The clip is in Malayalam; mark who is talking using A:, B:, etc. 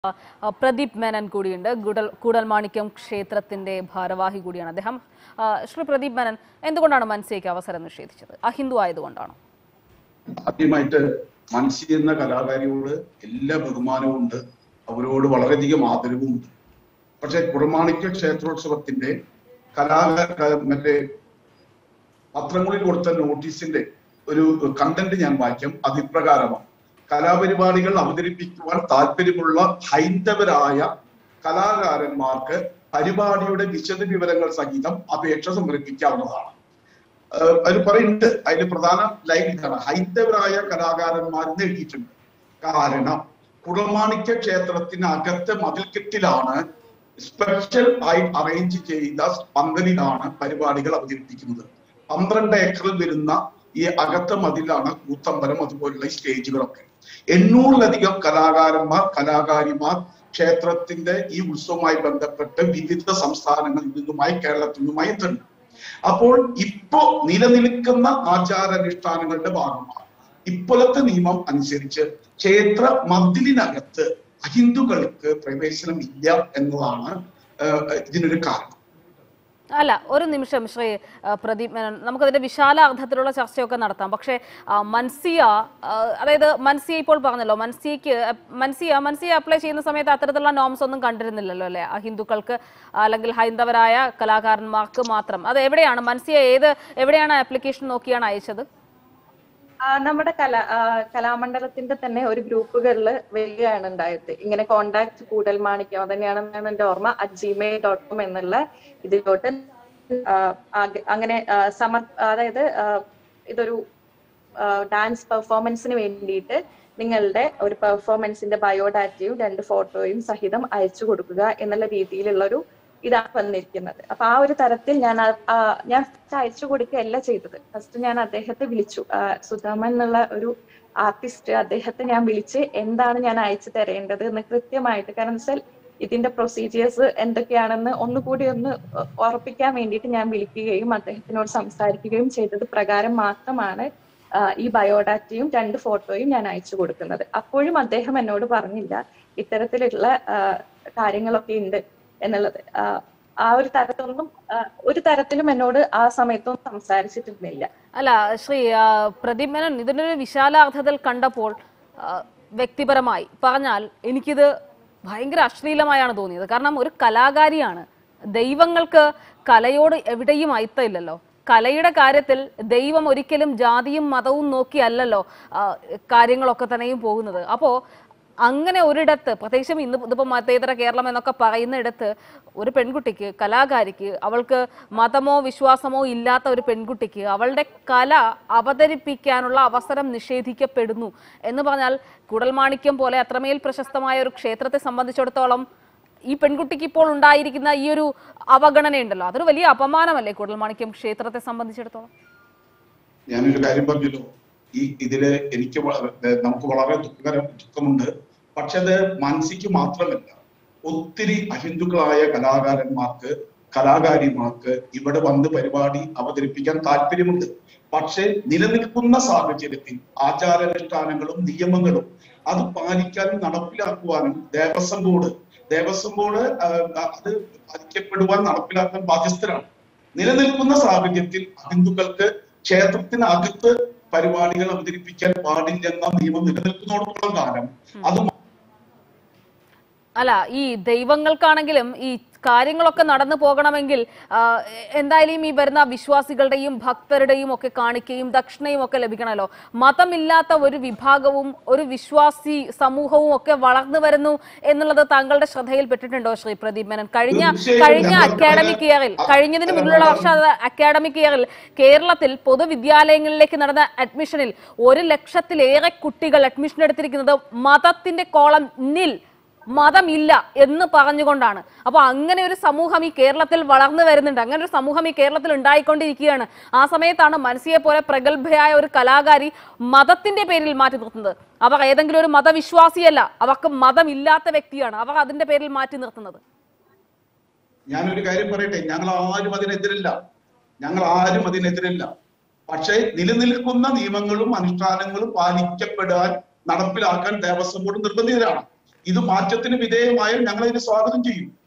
A: ആ, പ്രദീപ് മേനൻ കൂടിയുണ്ട് ഗുഡൽ കൂടൽമാണിക്യം ക്ഷേത്രത്തിന്റെ ഭാരവാഹി കൂടിയാണ് അദ്ദേഹം ആ, ശ്രീ പ്രദീപ് മേനൻ എന്തുകൊണ്ടാണ് മൻസിയയ്ക്ക് അവസരം നിഷേധിച്ചത് അഹിന്ദു ആയതുകൊണ്ടാണോ
B: ആദ്യമായിട്ട് മൻസി എന്ന കലാകാരിയോട് എല്ലാ ബഹുമാനവും ഉണ്ട് അവരോട് വളരെയധികം ആദരവും ഉണ്ട് പക്ഷെ കുടമാണിക്യ ക്ഷേത്രോത്സവത്തിന്റെ കലാകാര മറ്റേ പത്രങ്ങളിൽ കൊടുത്ത നോട്ടീസിന്റെ ഒരു കണ്ടന്റ് ഞാൻ വായിക്കാം അത് ഇപ്രകാരമാണ് കലാപരിപാടികൾ അവതരിപ്പിക്കുവാൻ താല്പര്യമുള്ള ഹൈന്ദവരായ കലാകാരന്മാർക്ക് പരിപാടിയുടെ വിശദ വിവരങ്ങൾ സഹിതം അപേക്ഷ സമർപ്പിക്കാവുന്നതാണ് ഏഹ് അതിൽ പറയുന്നുണ്ട് അതിൽ പ്രധാന ലൈൻ ഇതാണ് ഹൈന്ദവരായ കലാകാരന്മാർ എന്ന് എഴുതിയിട്ടുണ്ട് കാരണം കുടമാണിക്യ ക്ഷേത്രത്തിനകത്തെ മതിൽക്കെട്ടിലാണ് സ്പെഷ്യൽ ആയി അറേഞ്ച് ചെയ്ത പന്തലിലാണ് പരിപാടികൾ അവതരിപ്പിക്കുന്നത് പന്ത്രണ്ട് ഏക്കറിൽ വരുന്ന ഈ അകത്ത മതിലാണ് കൂത്തമ്പലം അതുപോലുള്ള ഈ സ്റ്റേജുകളൊക്കെ എണ്ണൂറിലധികം കലാകാരന്മാർ കലാകാരിമാർ ക്ഷേത്രത്തിന്റെ ഈ ഉത്സവവുമായി ബന്ധപ്പെട്ട് വിവിധ സംസ്ഥാനങ്ങളിൽ നിന്നുമായി കേരളത്തിൽ നിന്നുമായി എത്തുന്നുണ്ട് അപ്പോൾ ഇപ്പോ നിലനിൽക്കുന്ന ആചാരാനുഷ്ഠാനങ്ങളുടെ ഭാഗമാണ് ഇപ്പോഴത്തെ നിയമം അനുസരിച്ച് ക്ഷേത്ര മതിലിനകത്ത് അഹിന്ദുക്കൾക്ക് പ്രവേശനം ഇല്ല എന്നതാണ് ഏഹ്, ഇതിനൊരു കാരണം
A: അല്ല ഒരു നിമിഷം ശ്രീ ആ, പ്രദീപ് മേനൻ നമുക്കതിന്റെ വിശാല അർത്ഥത്തിലുള്ള ചർച്ചയൊക്കെ നടത്താം പക്ഷേ ആ, മൻസിയ ആ, അതായത് മൻസിയ ഇപ്പോൾ പറഞ്ഞല്ലോ മൻസിയക്ക് മൻസിയ മൻസിയ അപ്ലൈ ചെയ്യുന്ന സമയത്ത് അത്തരത്തിലുള്ള നോംസ് ഒന്നും കണ്ടിരുന്നില്ലല്ലോ അല്ലെ ഹിന്ദുക്കൾക്ക് അല്ലെങ്കിൽ ഹൈന്ദവരായ കലാകാരന്മാർക്ക് മാത്രം അത് എവിടെയാണ് മൻസിയ ഏത് എവിടെയാണ് ആപ്ലിക്കേഷൻ നോക്കിയാണ് അയച്ചത്
C: ആ, നമ്മുടെ കല ആ, കലാമണ്ഡലത്തിന്റെ തന്നെ ഒരു ഗ്രൂപ്പുകളിൽ വരികയാണ് ഉണ്ടായത് ഇങ്ങനെ കോണ്ടാക്ട് കൂടൽ മാണിക്യം അതന്നെയാണെന്നാണ് എന്റെ ഓർമ്മ അറ്റ് ജിമെയിൽ ഡോട്ട് കോം എന്നുള്ള ഇതിലോട്ട് ആ, ആഗ്- അങ്ങനെ ആ, സമർ അതായത് ആ, ഇതൊരു ഡാൻസ് പെർഫോമൻസിന് വേണ്ടിയിട്ട് നിങ്ങളുടെ ഒരു പെർഫോമൻസിന്റെ ബയോഡാറ്റയും രണ്ട് ഫോട്ടോയും സഹിതം അയച്ചു കൊടുക്കുക എന്നുള്ള രീതിയിലുള്ള ഒരു ഇതാണ് വന്നിരിക്കുന്നത് അപ്പൊ ആ ഒരു തരത്തിൽ ഞാൻ ആ- ആ, ഞാൻ first അയച്ചു കൊടുക്കുകയല്ല ചെയ്തത് ഫസ്റ്റ് ഞാൻ അദ്ദേഹത്തെ വിളിച്ചു ആ, സുധാമൻ എന്നുള്ള ഒരു ആർട്ടിസ്റ്റ് അദ്ദേഹത്തെ ഞാൻ വിളിച്ച് എന്താണ് ഞാൻ അയച്ചു തരേണ്ടത് എന്ന് കൃത്യമായിട്ട് കാരണം വെച്ചാൽ ഇതിന്റെ പ്രൊസീജിയേഴ്സ് എന്തൊക്കെയാണെന്ന് ഒന്നുകൂടി ഒന്ന് ഉ- ഉറപ്പിക്കാൻ വേണ്ടിയിട്ട് ഞാൻ വിളിക്കുകയും അദ്ദേഹത്തിനോട് സംസാരിക്കുകയും ചെയ്തത് പ്രകാരം മാത്രമാണ് ആ, ഈ ബയോഡാറ്റയും രണ്ട് ഫോട്ടോയും ഞാൻ അയച്ചു കൊടുക്കുന്നത് അപ്പോഴും അദ്ദേഹം എന്നോട് പറഞ്ഞില്ല ഇത്തരത്തിലുള്ള ആ, കാര്യങ്ങളൊക്കെ ഉണ്ട് എന്നുള്ളത് ആ, ആ ഒരു തരത്തിലൊന്നും ആ, ഒരു തരത്തിലും എന്നോട് ആ സമയത്തൊന്നും സംസാരിച്ചിട്ടിരുന്നില്ല
A: അല്ല ശ്രീ ആ, പ്രദീപ് മേനൻ ഇതിനൊരു വിശാലാർത്ഥത്തിൽ കണ്ടപ്പോൾ ആ, വ്യക്തിപരമായി പറഞ്ഞാൽ എനിക്കിത് ഭയങ്കര അശ്ലീലമായാണ് തോന്നിയത് കാരണം ഒരു കലാകാരിയാണ് ദൈവങ്ങൾക്ക് കലയോട് എവിടെയും അയിത്തമില്ലല്ലോ കലയുടെ കാര്യത്തിൽ ദൈവം ഒരിക്കലും ജാതിയും മതവും നോക്കിയല്ലല്ലോ ആ, കാര്യങ്ങളൊക്കെ തന്നെയും പോകുന്നത് അപ്പോൾ അങ്ങനെ ഒരിടത്ത് പ്രത്യേകിച്ചും ഇന്ന് ഇതിപ്പോൾ മതേതര കേരളം എന്നൊക്കെ പറയുന്നിടത്ത് ഒരു പെൺകുട്ടിക്ക് കലാകാരിക്ക് അവൾക്ക് മതമോ വിശ്വാസമോ ഇല്ലാത്ത ഒരു പെൺകുട്ടിക്ക് അവളുടെ കല അവതരിപ്പിക്കാനുള്ള അവസരം നിഷേധിക്കപ്പെടുന്നു എന്ന് പറഞ്ഞാൽ കുടൽമാണിക്യം പോലെ അത്രമേൽ പ്രശസ്തമായ ഒരു ക്ഷേത്രത്തെ സംബന്ധിച്ചിടത്തോളം ഈ പെൺകുട്ടിക്ക് ഇപ്പോൾ ഉണ്ടായിരിക്കുന്ന ഈ ഒരു അവഗണനയുണ്ടല്ലോ അതൊരു വലിയ അപമാനമല്ലേ കുടൽമാണിക്യം ക്ഷേത്രത്തെ സംബന്ധിച്ചിടത്തോളം
B: ഞാനൊരു കാര്യം പറഞ്ഞല്ലോ ഈ ഇതില് എനിക്ക് വ- ഏർ നമുക്ക് വളരെ ദുഃഖകരം ദുഃഖമുണ്ട് പക്ഷെ അത് മാനസിക്ക് മാത്രമല്ല ഒത്തിരി അഹിന്ദുക്കളായ കലാകാരന്മാർക്ക് കലാകാരിമാർക്ക് ഇവിടെ വന്ന് പരിപാടി അവതരിപ്പിക്കാൻ താല്പര്യമുണ്ട് പക്ഷെ നിലനിൽക്കുന്ന സാഹചര്യത്തിൽ ആചാരാനുഷ്ഠാനങ്ങളും നിയമങ്ങളും അത് പാലിക്കാനും നടപ്പിലാക്കുവാനും ദേവസ്വം ബോർഡ് ദേവസ്വം ബോർഡ് ആ, അത് പാലിക്കപ്പെടുവാൻ നടപ്പിലാക്കാൻ ബാധ്യസ്ഥരാണ് നിലനിൽക്കുന്ന സാഹചര്യത്തിൽ ഹിന്ദുക്കൾക്ക് ക്ഷേത്രത്തിനകത്ത് പരിപാടികൾ അവതരിപ്പിക്കാൻ പാടില്ലെന്ന നിയമം നിലനിൽക്കുന്നതോടത്തോളം കാലം അത്
A: അല്ല ഈ ദൈവങ്ങൾക്കാണെങ്കിലും ഈ കാര്യങ്ങളൊക്കെ നടന്നു പോകണമെങ്കിൽ ആ, എന്തായാലും ഈ വരുന്ന വിശ്വാസികളുടെയും ഭക്തരുടെയും ഒക്കെ കാണിക്കയും ദക്ഷിണയും ഒക്കെ ലഭിക്കണമല്ലോ മതമില്ലാത്ത ഒരു വിഭാഗവും ഒരു വിശ്വാസി സമൂഹവും ഒക്കെ വളർന്നു വരുന്നു എന്നുള്ളത് താങ്കളുടെ ശ്രദ്ധയിൽപ്പെട്ടിട്ടുണ്ടോ ശ്രീ പ്രദീപ് മേനൻ കഴിഞ്ഞ
B: തീർച്ചയായും
A: കഴിഞ്ഞ
B: ഞങ്ങൾ
A: അക്കാഡമിക് ഇയറിൽ
B: ആ,
A: കഴിഞ്ഞതിന് മുന്നിലുള്ള വർഷ അക്കാഡമിക് ഇയറിൽ കേരളത്തിൽ പൊതുവിദ്യാലയങ്ങളിലേക്ക് നടന്ന അഡ്മിഷനിൽ ഒരു ലക്ഷത്തിലേറെ കുട്ടികൾ അഡ്മിഷൻ എടുത്തിരിക്കുന്നത് മതത്തിന്റെ കോളം നിൽ മതമില്ല എന്ന് പറഞ്ഞുകൊണ്ടാണ് അപ്പൊ അങ്ങനെ ഒരു സമൂഹം ഈ കേരളത്തിൽ വളർന്നു വരുന്നുണ്ട് അങ്ങനെ ഒരു സമൂഹം ഈ കേരളത്തിൽ ഉണ്ടായിക്കൊണ്ടിരിക്കുകയാണ് ആ സമയത്താണ് മനസ്സിയെ പോലെ പ്രഗത്ഭയായ ഒരു കലാകാരി മതത്തിന്റെ പേരിൽ മാറ്റി നിർത്തുന്നത് അവർ ഏതെങ്കിലും ഒരു മതവിശ്വാസിയല്ല അവർക്ക് മതമില്ലാത്ത വ്യക്തിയാണ് അവർ അതിന്റെ പേരിൽ മാറ്റി നിർത്തുന്നത്
B: ഞാനൊരു കാര്യം പറയട്ടെ ഞങ്ങൾ ആരും അതിനെതിരല്ല ഞങ്ങൾ ആരും അതിനെതിരല്ല പക്ഷേ നിലനിൽക്കുന്ന നിയമങ്ങളും അനുഷ്ഠാനങ്ങളും പാലിക്കപ്പെടാൻ നടപ്പിലാക്കാൻ ദേവസ്വം ബോർഡ് നിർബന്ധിതരാണ് ഇത് മാറ്റത്തിന് വിധേയമായാൽ ഞങ്ങൾ അതിന് സ്വാഗതം ചെയ്യും